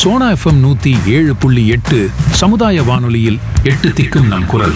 Sona FM நூத்தி ஏழு புள்ளி எட்டு சமுதாய வானொலியில் எட்டு திக்கும் நம் குரல்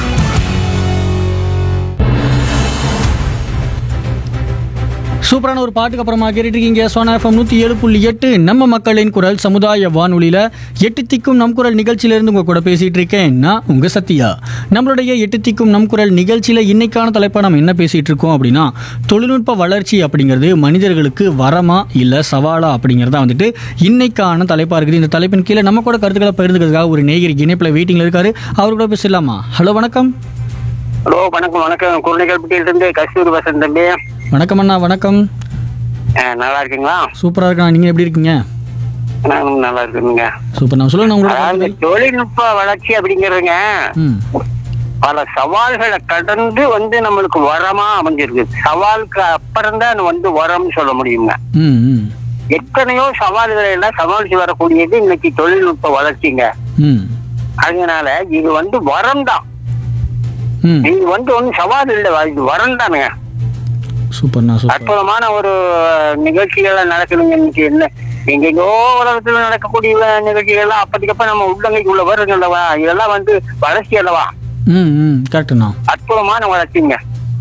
சூப்பரான ஒரு பாட்டுக்கு அப்புறமா கேட்டுட்டு இருக்கீங்க சோனா எஃப்எம் நூற்றி ஏழு புள்ளி எட்டு நம்ம மக்களின் குரல் சமுதாய வானொலியில் எட்டு திக்கும் நம் குரல் நிகழ்ச்சியிலேருந்து உங்கள் கூட பேசிகிட்டு இருக்கேன் நான் உங்கள் சத்யா நம்மளுடைய எட்டு திக்கும் நம் குரல் நிகழ்ச்சியில் இன்னைக்கான தலைப்பை நம்ம என்ன பேசிகிட்டு இருக்கோம் அப்படின்னா தொழில்நுட்ப வளர்ச்சி அப்படிங்கிறது மனிதர்களுக்கு வரமா இல்லை சவாலா அப்படிங்கிறதா வந்துட்டு இன்னைக்கான தலைப்பாக இருக்குது இந்த தலைப்பின் கீழே நம்ம கூட கருத்துக்களை பகிர்ந்துக்கிறதுக்காக ஒரு நேயர் இணைப்பில் வெயிட்டிங்கில் இருக்காரு அவர் கூட பேசலாமா ஹலோ வணக்கம் ஹலோ வணக்கம் வணக்கம் குழந்தைகள்பட்டியிலிருந்து கஸ்தூரி வசந்த் தம்பி வணக்கம் அண்ணா வணக்கம் அஹ், நல்லா இருக்கீங்களா சூப்பராக இருக்கா நீங்கள் எப்படி இருக்கீங்க நானும் நல்லா இருக்குங்க சூப்பர் நான் சொல்லுங்க உங்களோட அதாவது கருத்துக்கள். தொழில்நுட்ப வளர்ச்சி அப்படிங்கிறதுங்க ம் பல சவால்களை கடந்து வந்து நம்மளுக்கு வரமா அமைஞ்சிருக்கு சவாலுக்கு அப்புறம் தான் வந்து வரம்னு சொல்ல முடியுங்க ம் ம் எத்தனையோ சவால்களை எல்லாம் சமாளிச்சு வரக்கூடியது இன்னைக்கு தொழில்நுட்ப வளர்ச்சிங்க ம் அதனால இது வந்து வரம் தான் ம் இது வந்து ஒன்றும் சவால் இல்லை இது வரம் தானுங்க சூப்பர்ண்ணா சூப்பர் அற்புதமான ஒரு நிகழ்ச்சிகள் நடக்குதுங்க இன்னைக்கு என்ன எங்கெங்கோ உலகத்துல நடக்கக்கூடிய நிகழ்ச்சிகள் எல்லாம் அப்பதைக்கப்ப நம்ம உள்ளங்கைக்கு உள்ள வருங்க அல்லவா இதெல்லாம் வந்து வளர்ச்சி அல்லவா ம் ம் கரெக்டுண்ணா அற்புதமான வளர்ச்சிங்க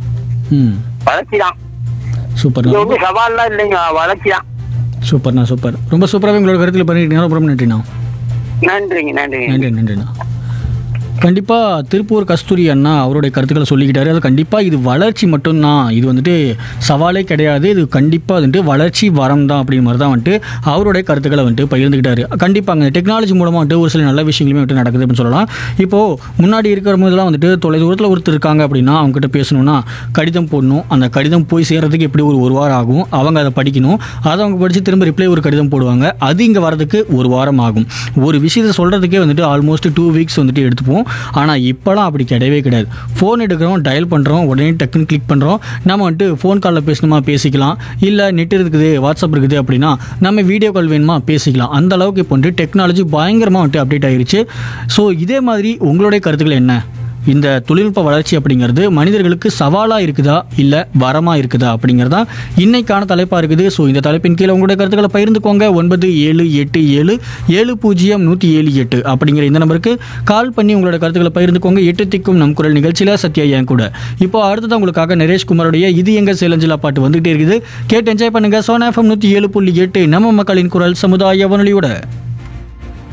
ம் வளர்ச்சி தான் சூப்பர்ண்ணா இது வந்து சவால்லாம் இல்லைங்க வளர்ச்சி தான் சூப்பர்ண்ணா சூப்பர் ரொம்ப சூப்பராகவே உங்களோட கருத்தில் பண்ணிட்டீங்க ரொம்ப ரொம்ப நன்றிண்ணா நன்றிங்க நன்றிங்க நன்றி நன்றிண்ணா கண்டிப்பாக திருப்பூர் கஸ்தூரி அண்ணா அவருடைய கருத்துக்களை சொல்லிக்கிட்டாரு அது கண்டிப்பாக இது வளர்ச்சி மட்டும்தான் இது வந்துட்டு சவாலே கிடையாது இது கண்டிப்பாக வந்துட்டு வளர்ச்சி வரம் தான் அப்படிங்கிற மாதிரி தான் வந்துட்டு அவருடைய கருத்துக்களை வந்துட்டு பகிர்ந்துக்கிட்டாரு கண்டிப்பாங்க டெக்னாலஜி மூலமாக வந்துட்டு ஒரு சில நல்ல விஷயங்களுமே வந்துட்டு நடக்குது அப்படின்னு சொல்லலாம் இப்போது முன்னாடி இருக்கிற போதெல்லாம் வந்துட்டு தொலை தூரத்தில் ஒருத்தர் இருக்காங்க அப்படின்னா அவங்ககிட்ட பேசணும்னா கடிதம் போடணும் அந்த கடிதம் போய் சேர்றதுக்கு எப்படி ஒரு ஒரு வாரம் ஆகும் அவங்க அதை படிக்கணும் அதை அவங்க படித்து திரும்ப ரிப்ளை ஒரு கடிதம் போடுவாங்க அது இங்கே வரதுக்கு ஒரு வாரம் ஆகும் ஒரு விஷயத்தை சொல்கிறதுக்கே வந்துட்டு ஆல்மோஸ்ட் டூ வீக்ஸ் வந்துட்டு எடுத்துப்போம் ஆனால் இப்போலாம் அப்படி கிடையவே கிடையாது ஃபோன் எடுக்கிறோம் டயல் பண்ணுறோம் உடனே டக்குன்னு கிளிக் பண்ணுறோம் நம்ம வந்துட்டு ஃபோன் காலில் பேசணுமா பேசிக்கலாம் இல்லை நெட் இருக்குது வாட்ஸ்அப் இருக்குது அப்படின்னா நம்ம வீடியோ கால் வேணுமா பேசிக்கலாம் அந்த அளவுக்கு இப்போ வந்துட்டு டெக்னாலஜி பயங்கரமாக வந்துட்டு அப்டேட் ஆயிருச்சு ஸோ இதே மாதிரி உங்களுடைய கருத்துக்கள் என்ன இந்த தொழில்நுட்ப வளர்ச்சி அப்படிங்கிறது மனிதர்களுக்கு சவாலாக இருக்குதா இல்லை வரமாக இருக்குதா அப்படிங்கிறதா இன்னைக்கான தலைப்பாக இருக்குது ஸோ இந்த தலைப்பின் கீழே உங்களுடைய கருத்துக்களை பகிர்ந்துக்கோங்க ஒன்பது ஏழு எட்டு ஏழு ஏழு பூஜ்ஜியம் நூற்றி ஏழு எட்டு அப்படிங்கிற இந்த நம்பருக்கு கால் பண்ணி உங்களோட கருத்துக்களை பகிர்ந்துக்கோங்க எட்டு திக்கும் நம் குரல் நிகழ்ச்சியில் சத்யா என் கூட இப்போ அடுத்தது உங்களுக்காக நரேஷ் குமாரோடைய இது எங்க சேலஞ்சிலா பாட்டு வந்துகிட்டே இருக்குது கேட்டு என்ஜாய் பண்ணுங்க சோனா எஃப்எம் நூற்றி ஏழு புள்ளி எட்டு நம்ம மக்களின் குரல் சமுதாய வானொலியோட